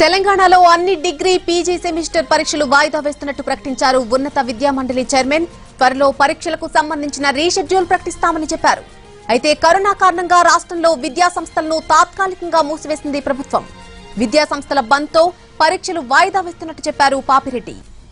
తెలంగాణలో అన్ని degree PG semester పరీక్షలు వాయిదా వేస్తున్నట్టు ప్రకటించారు ఉన్నత విద్యా మండలి చైర్మన్ త్వరలో పరీక్షలకు సంబంధించిన రీషెడ్యూల్ ప్రకటిస్తామని చెప్పారు అయితే కరోనా కారణంగా రాష్ట్రంలో విద్యా సంస్థలను తాత్కాలికంగా మూసివేసింది ప్రభుత్వం విద్యా సంస్థల బంద్తో పరీక్షలు వాయిదా వేస్తున్నట్టు చెప్పారు పాపిరెడ్డి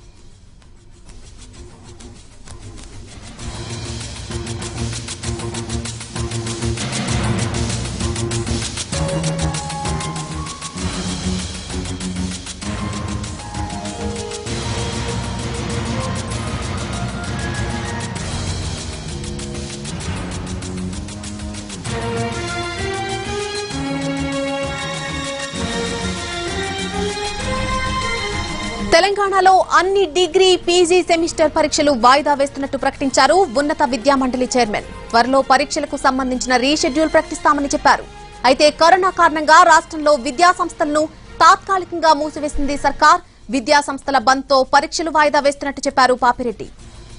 తెలంగాణలో అన్ని డిగ్రీ పీజీ సెమిస్టర్ పరీక్షలు వాయిదా వేస్తున్నట్టు ప్రకటించారు ఉన్నత విద్యా మండలి చైర్మన్ త్వరలో పరీక్షలకు సంబంధించిన రీషెడ్యూల్ ప్రకటిస్తామని చెప్పారు అయితే కరోనా కారణంగా రాష్ట్రంలో విద్యా సంస్థలను తాత్కాలికంగా మూసివేసింది సర్కార్ విద్యా సంస్థల బంద్తో పరీక్షలు వాయిదా వేస్తున్నట్టు చెప్పారు పాపిరెడ్డి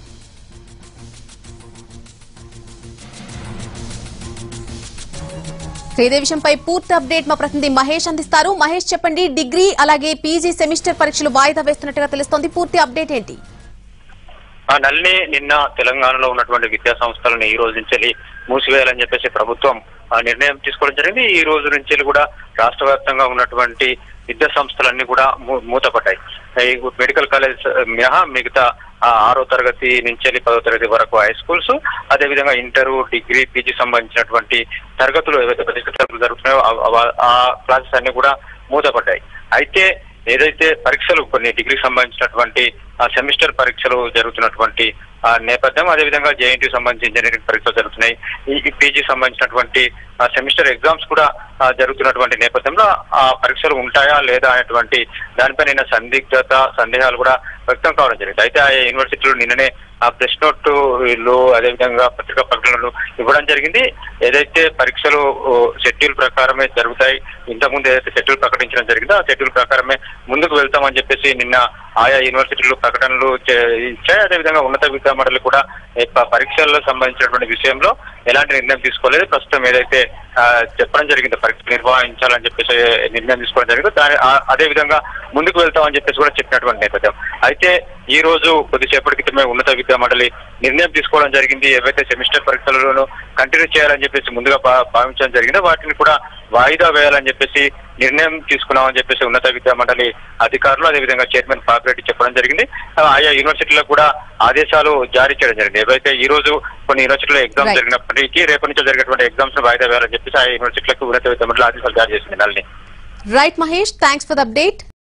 ఇదే విషయంపై పూర్తి అప్డేట్ మా ప్రతినిధి మహేష్ అందిస్తారు మహేష్ చెప్పండి డిగ్రీ అలాగే పీజీ సెమిస్టర్ పరీక్షలు వాయిదా వేస్తున్నట్టుగా తెలుస్తోంది పూర్తి అప్డేట్ ఏంటి ఆ నల్ని నిన్న తెలంగాణలో ఉన్నటువంటి విద్యా సంస్థలను ఈ రోజు నుంచి మూసివేయాలని చెప్పేసి ప్రభుత్వం ఆ నిర్ణయం తీసుకోవడం జరిగింది ఈ రోజు నుంచి కూడా రాష్ట్ర వ్యాప్తంగా ఉన్నటువంటి విద్యా సంస్థలన్నీ కూడా మూ- మూతపడ్డాయి ఈ మెడికల్ కాలేజ్ మినహా మిగతా ఆ ఆరో తరగతి నుంచి వెళ్ళి పదో తరగతి వరకు హై స్కూల్స్ అదేవిధంగా ఇంటర్ డిగ్రీ పీజీ సంబంధించినటువంటి తరగతులు ఏవైతే పరీక్ష తరగతులు జరుగుతున్నాయో ఆ- ఆ- ఆ క్లాసెస్ అన్ని కూడా మూతపడ్డాయి అయితే ఏదైతే పరీక్షలు కొన్ని డిగ్రీకి సంబంధించినటువంటి ఆ సెమిస్టర్ పరీక్షలు జరుగుతున్నటువంటి ఆ నేపథ్యం అదేవిధంగా జేఎన్టీ సంబంధించి ఇంజనీరింగ్ పరీక్షలు జరుగుతున్నాయి ఈ పీజీ సంబంధించినటువంటి ఆ సెమిస్టర్ ఎగ్జామ్స్ కూడా ఆ, జరుగుతున్నటువంటి నేపథ్యంలో ఆ పరీక్షలు ఉంటాయా లేదా అనేటువంటి దానిపైన సందిగ్ధత సందేహాలు కూడా వ్యక్తం కావడం జరిగింది అయితే ఆ యూనివర్సిటీలు నిన్ననే ఆ ప్రెస్ నోట్లు అదేవిధంగా పత్రికా ప్రకటనలు ఇవ్వడం జరిగింది ఏదైతే పరీక్షలు ఓ, షెడ్యూల్ ప్రకారమే జరుగుతాయి ఇంతకుముందు ఏదైతే షెడ్యూల్ ప్రకటించడం జరిగిందో ఆ షెడ్యూల్ ప్రకారమే ముందుకు వెళ్తామని చెప్పేసి నిన్న ఆయా యూనివర్సిటీలు ప్రకటనలు చే- ఇచ్చాయి అదేవిధంగా ఉన్నత విద్యా మండలి కూడా ఈ ప- పరీక్షల్లో సంబంధించినటువంటి విషయంలో ఎలాంటి నిర్ణయం తీసుకోలేదు ప్రస్తుతం ఏదైతే ఆ, చెప్పడం జరిగిందో పరీక్ష నిర్వహించాలని చెప్పేసి నిర్ణయం తీసుకోవడం జరిగిందో దాని ఆ- అదే విధంగా ముందుకు వెళ్తామని చెప్పేసి కూడా చెప్పినటువంటి నేపథ్యం అయితే ఈ రోజు కొద్దిసేపటి క్రితమే ఉన్నత విద్యా మండలి నిర్ణయం తీసుకోవడం జరిగింది ఏవైతే సెమిస్టర్ పరీక్షలను కంటిన్యూ చేయాలని చెప్పేసి ముందుగా భా- భావించడం జరిగిందో వాటిని కూడా వాయిదా వేయాలని చెప్పేసి నిర్ణయం తీసుకున్నామని చెప్పేసి ఉన్నత విద్యా మండలి అధికారులు అదేవిధంగా చైర్మన్ పాపిరెడ్డి చెప్పడం జరిగింది ఆ, ఆయా యూనివర్సిటీలకు కూడా ఆదేశాలు జారీ చేయడం జరిగింది ఏవైతే ఈ రోజు కొన్ని యూనివర్సిటీలో ఎగ్జామ్స్ Right. జరిగినప్పటికీ రేపటి నుంచి జరిగేటువంటి ఎగ్జామ్స్ ను వాయిదా వేయాలని చెప్పేసి ఆయా యూనివర్సిటీలకు ఉన్నత విద్యా మండలి ఆదేశాలు జారీ చేసింది నల్ని right Mahesh thanks for the update